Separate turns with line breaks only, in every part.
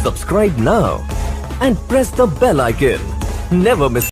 Subscribe now and press the bell icon. Never miss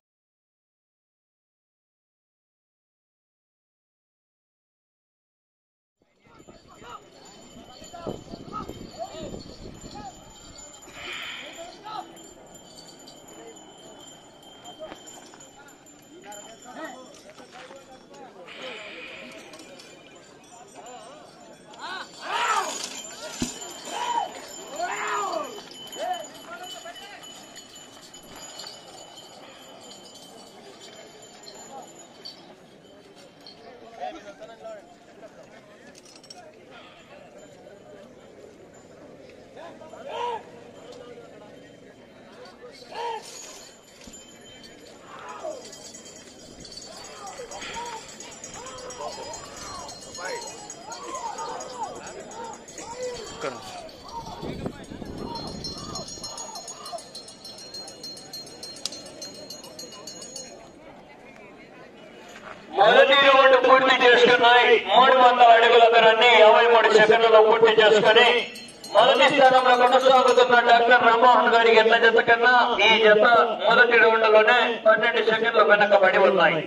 మొదటి round పూర్తి చేసుకున్నాయి మూడు వందల అడుగుల ధరన్ని యాభై మూడు సెకండ్లలో పూర్తి చేసుకుని మొదటి స్థానంలో కొనసాగుతున్న డాక్టర్ రామ్మోహన్ గారి ఎట్ల జత కన్నా ఈ జత మొదటి రౌండ్ లోనే పన్నెండు సెకండ్లు వెనకబడి ఉన్నాయి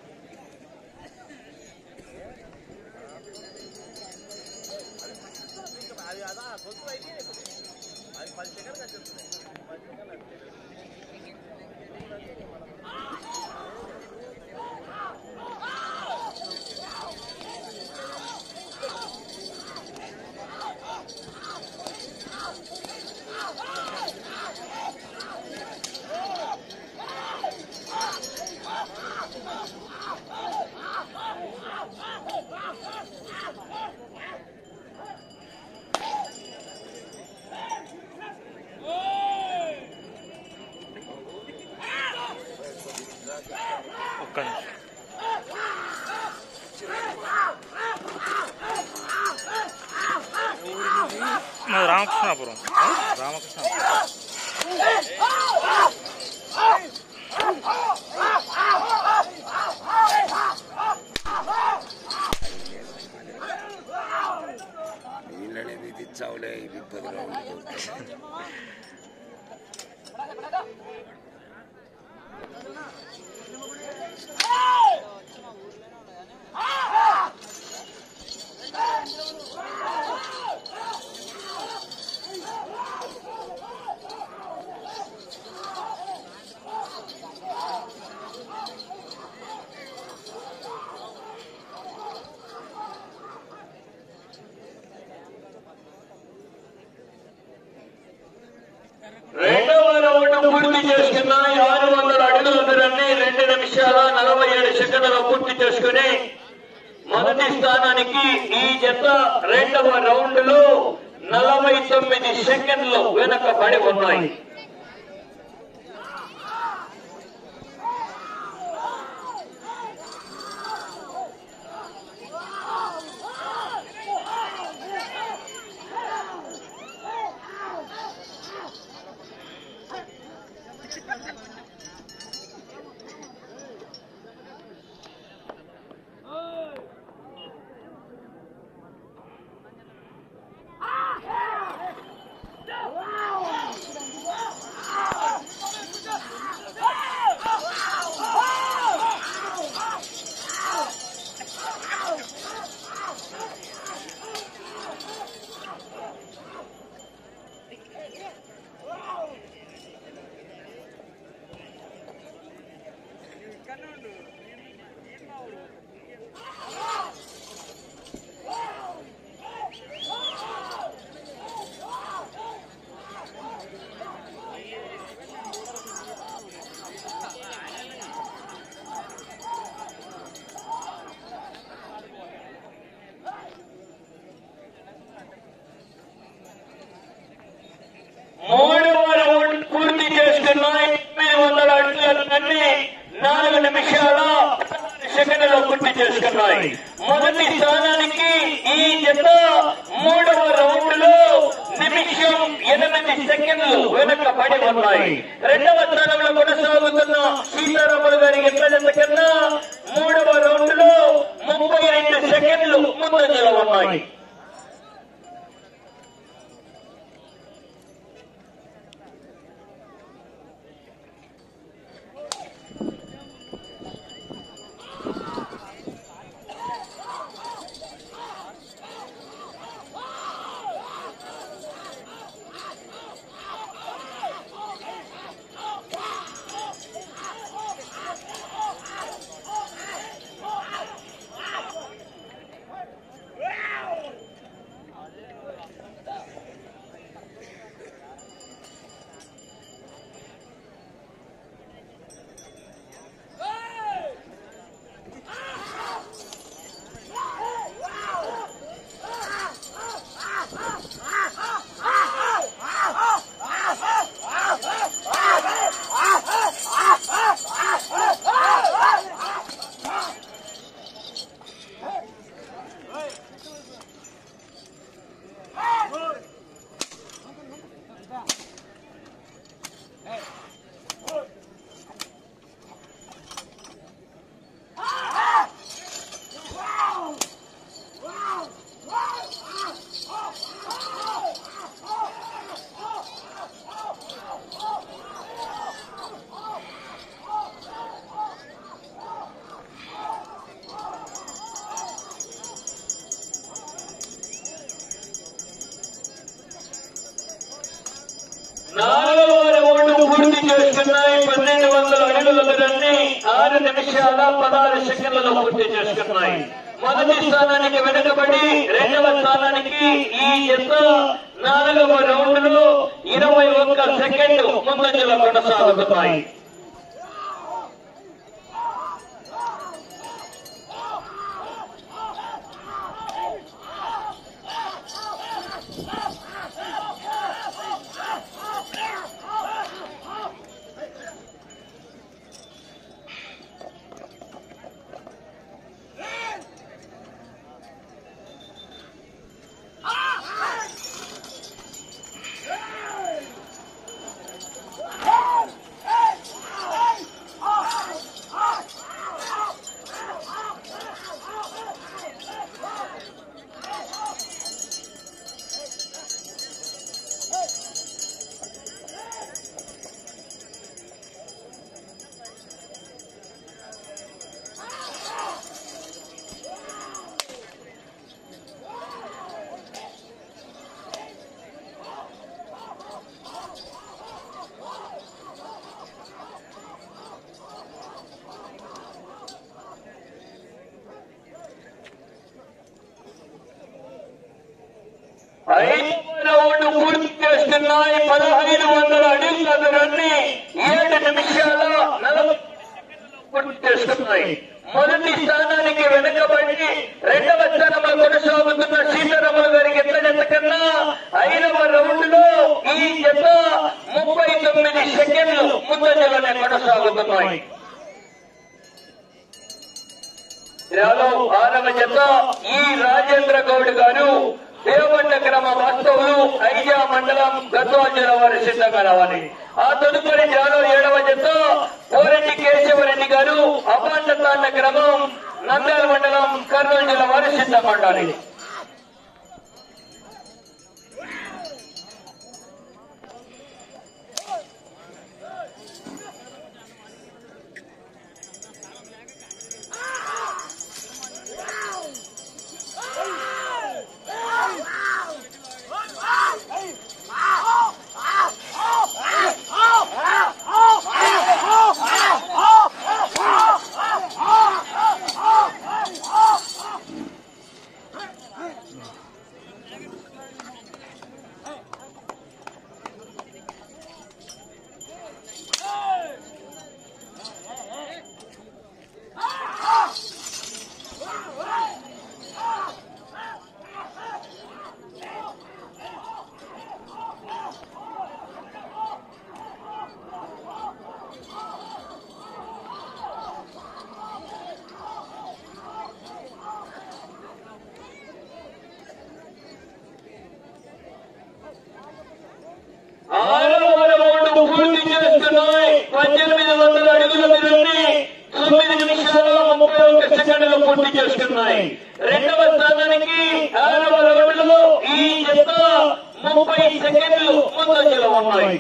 ఒక్క నిమిషం మాది రామకృష్ణాపురం రామకృష్ణాపురం
నీళ్ళనే విధించావులే ఇవి పది రోజులు
రెండవ రౌండ్ పూర్తి చేసుకున్నాయి ఆరు వందల అడుగుల ధరన్ని రెండు నిమిషాల నలభై ఏడు సెకండ్లలో పూర్తి చేసుకుని మొదటి స్థానానికి ఈ జత రెండవ రౌండ్ లో నలభై తొమ్మిది సెకండ్లు వెనకబడి ఉన్నాయి మూడవ రౌండ్ పూర్తి చేసుకున్నాయి ఎనిమిది వందల అడుగుల నుండి నాలుగు నిమిషాల సెకండ్లో పూర్తి చేసుకున్నాయి మొదటి స్థానానికి ఈ జత మూడవ రౌండ్ లో నిమిషం ఎనిమిది సెకండ్లు వెనకబడి ఉన్నాయి రెండవ స్థానంలో కొనసాగుతున్న సీతారాములు గారి ఎట్ల జత కన్నా మూడవ రౌండ్ లో ముప్పై రెండు సెకండ్లు ముందంజలో ఉన్నాయి నాలుగవ రౌండ్ పూర్తి చేసుకున్నాయి పన్నెండు వందల అడుగుల దూరాన్ని ఆరు నిమిషాల పదహారు సెకండ్లలో పూర్తి చేసుకున్నాయి మొదటి స్థానానికి వెనుకబడి రెండవ స్థానానికి ఈ జత నాలుగవ రౌండ్ లో ఇరవై ఒక్క సెకండ్ ముందంజలో కొనసాగుతున్నాయి ఐదవ రౌండ్ పూర్తి చేస్తున్నాయి పదహైదు వందల అడుగుల దూరాన్ని ఏడు నిమిషాల నలభై పూర్తి చేస్తున్నాయి మొదటి స్థానానికి వెనుకబడి రెండవ స్థానంలో కొనసాగుతున్న సీతారాములు గారికి ఎంత జత కన్నా ఐదవ రౌండ్ లో ఈ జత ముప్పై తొమ్మిది సెకండ్లు ముందంజలోనే కొనసాగుతున్నాయి యాదవ్ ఆరవ జత ఈ రాజేంద్ర గౌడ్ గారు దేవబండ గ్రామ వాస్తవులు ఐజా మండలం గద్వాల జిల్లా వారి సిద్ధంగా రావాలి ఆ తదుపరి జాలో ఏడవ జత పోరెడ్డి కేశవరెడ్డి గారు అపాండ తాండ గ్రామం నంద్యాల మండలం కర్నూలు జిల్లా వారి సిద్ధంగా ఉండాలి ఆరవ రౌండ్ పూర్తి చేస్తున్నాయి పద్దెనిమిది వందల అడుగుల దూరాన్ని తొమ్మిది నిమిషాల ముప్పై ఒక్క సెకండ్లు పూర్తి చేస్తున్నాయి రెండవ స్థానానికి ఆరవ రౌండ్ లో ఈ జత ముప్పై సెకండ్లు ముందంజలో ఉన్నాయి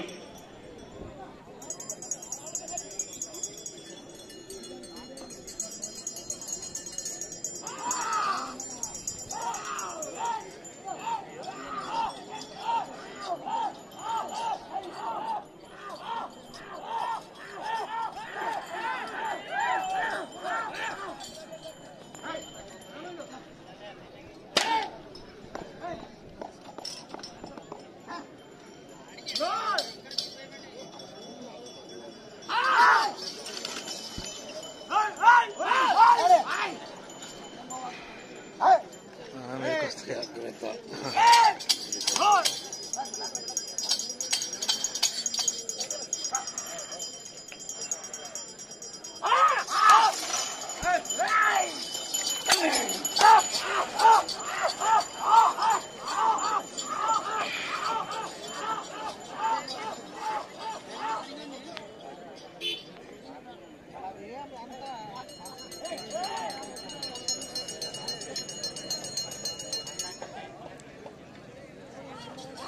జాగ్రత్త
ఆ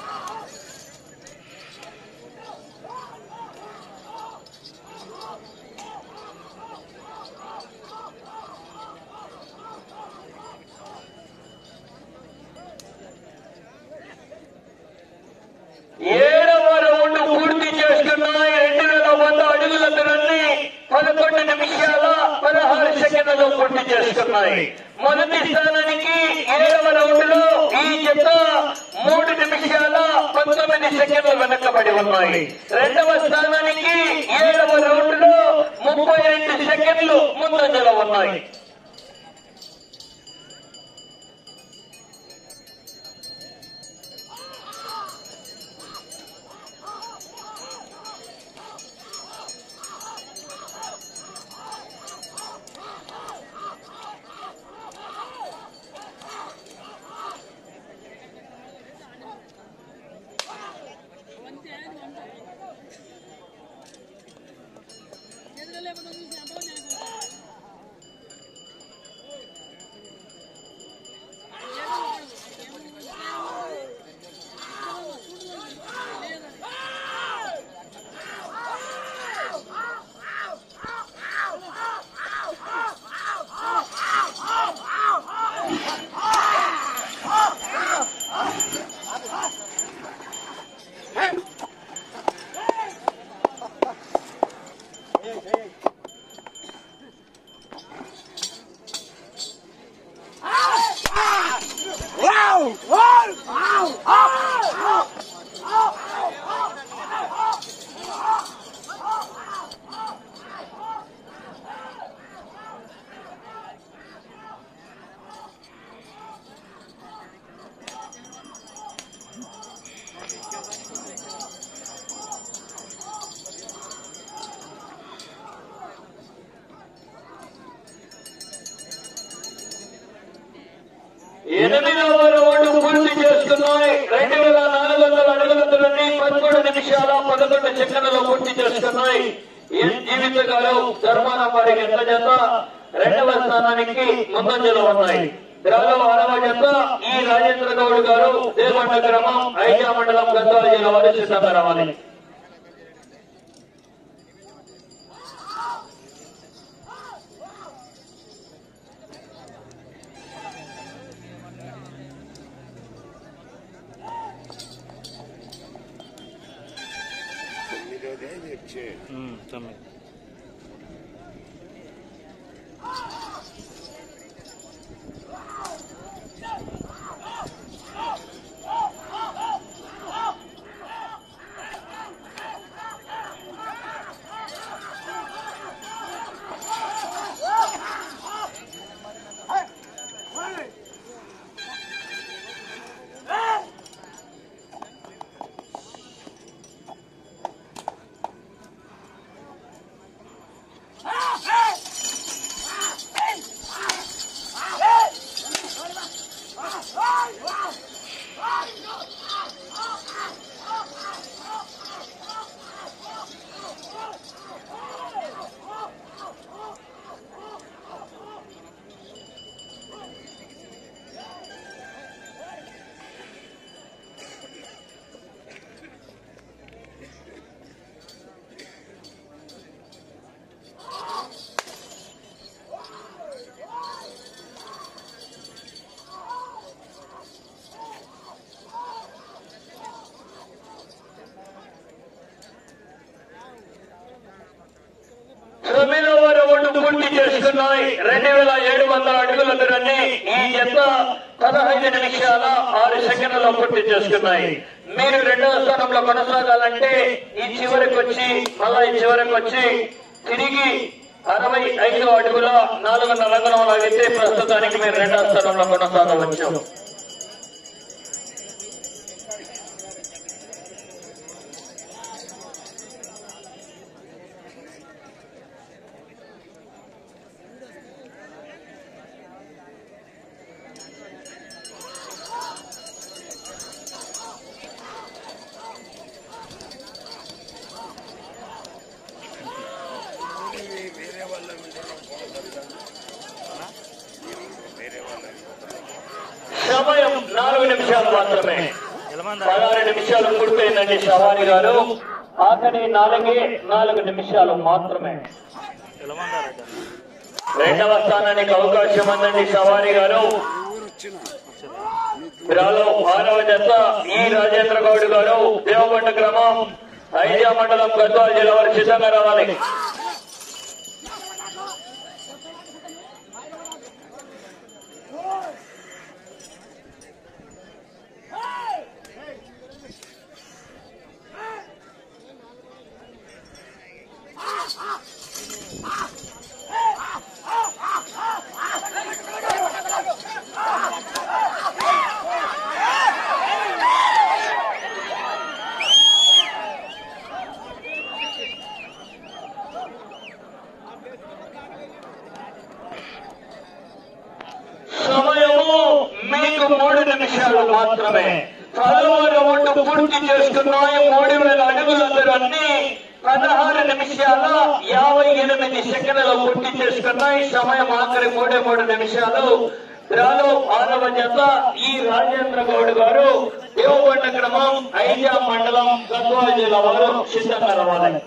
చేసుకున్నాయి మొదటి స్థానానికి ఏడవ రౌండ్ లో ఈ జత మూడు నిమిషాల పంతొమ్మిది సెకండ్లు వెనకబడి ఉన్నాయి రెండవ స్థానానికి ఏడవ రౌండ్ లో ముప్పై రెండు సెకండ్లు ముందంజలో ఉన్నాయి ఎనిమిదవ రౌండ్ పూర్తి చేస్తున్నాయి రెండు వేల నాలుగు వందల అడుగుల దూరాన్ని పదకొండు నిమిషాల పదకొండు సెకండ్లలో పూర్తి చేసుకున్నాయి ఎన్ జీవిత గారు ధర్మానం వారికి ఎంత జత రెండవ స్థానానికి ముందంజలో ఉన్నాయి ద్రాలో ఆరవ జత ఈ రాజేంద్ర గౌడ్ గారు దేవమండ గ్రామం ఐజా మండలం గద్వాల జిల్లా వారి సిద్ధంగా రావాలి
తొమ్మిదోదే వచ్చే
ఉమ్, తొమ్మిది
తొమ్మిదవ రౌండ్ పూర్తి చేసుకున్నాయి రెండు వేల ఏడు వందల అడుగుల దూరాన్ని ఈ జత పదహైదు నిమిషాల ఆరు సెకండ్లలో పూర్తి చేసుకున్నాయి మీరు రెండవ స్థానంలో కొనసాగాలంటే ఈ చివరికి వచ్చి మళ్ళా ఈ చివరికి వచ్చి తిరిగి అరవై ఐదు అడుగుల నాలుగున్నర అంగనం లాగితే ప్రస్తుతానికి మీరు రెండవ స్థానంలో కొనసాగవచ్చు
వేరే వాళ్ళ ఉంటే వేరే వాళ్ళ
సమయం నాలుగు నిమిషాలు మాత్రమే
ఎలమంద
పదహారు నిమిషాలు పూర్తయిందండి సవారి గారు ఆఖరి నాలుగే నాలుగు నిమిషాలు మాత్రమే
ఎలమంద రెడ్డి
రెండవ స్థానానికి అవకాశం ఉందండి సవారి గారు
ఊరు వచ్చిన
రాలో ఆరవ జత ఈ రాజేంద్ర గౌడ్ గారు దేవబండ గ్రామం ఐజా మండలం గద్వాల జిల్లా వారు సిద్ధంగా రావాలి మాత్రమే పదవ రౌండ్ పూర్తి చేసుకున్నాయి మూడు వేల అడుగుల దూరాన్ని పదహారు నిమిషాల యాభై ఎనిమిది సెకండ్లు పూర్తి చేసుకున్నాయి సమయం ఆఖరి మూడే మూడు నిమిషాలు డ్రాలో ఆరవ జత ఈ రాజేంద్ర గౌడ్ గారు దేవకొండ క్రమం ఐజా మండలం గద్వాల జిల్లా వారు సిద్ధంగా రావాలి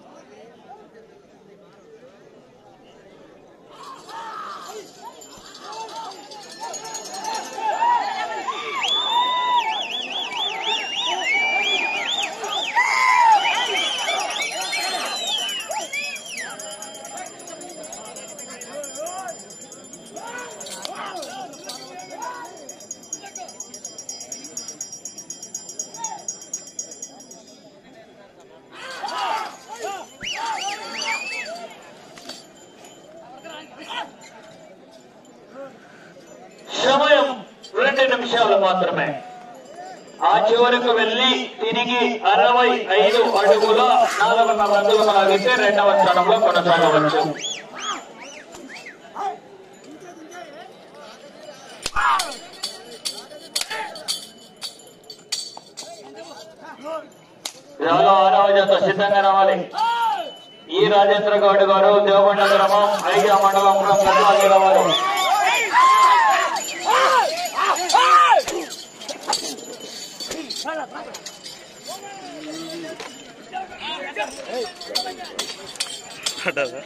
సమయం రెండు నిమిషాలు మాత్రమే ఆ చివరకు వెళ్లి తిరిగి అరవై ఐదు అడుగుల నాలుగున్నర అడుగులు లాగితే రెండవ స్థానంలో కొనసాగవచ్చు చాలా ఆరవ జత సిద్ధంగా రావాలి ఈ రాజేంద్ర గౌడ్ గారు దేవకొండ గ్రామం ఐదు మండలం గద్వాల జిల్లా వారు
పడ్డదా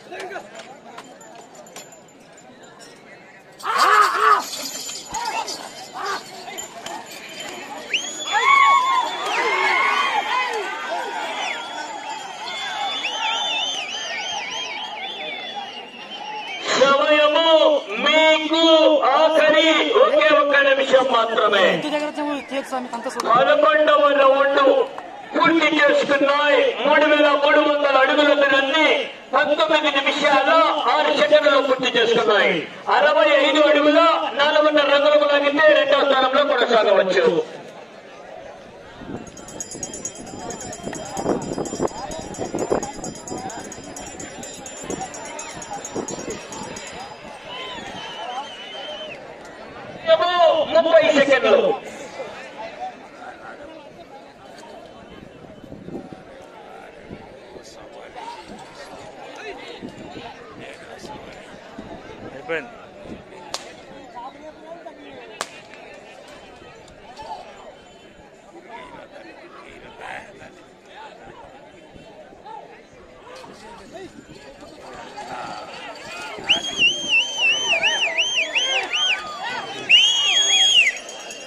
సమయము మీకు ఆఖరి ఒకే ఒక్క నిమిషం మాత్రమే పదకొండవ రౌండ్ పూర్తి చేసుకున్నాయి మూడు వేల మూడు వందల అడుగుల దూరాన్ని పంతొమ్మిది నిమిషాల ఆరు సెకండ్లు పూర్తి చేసుకున్నాయి అరవై ఐదు అడుగుల నాలుగున్నర రంగులకు లాగితే రెండవ స్థానంలో కొనసాగవచ్చు ముప్పై సెకండ్లు
అయిపోయింది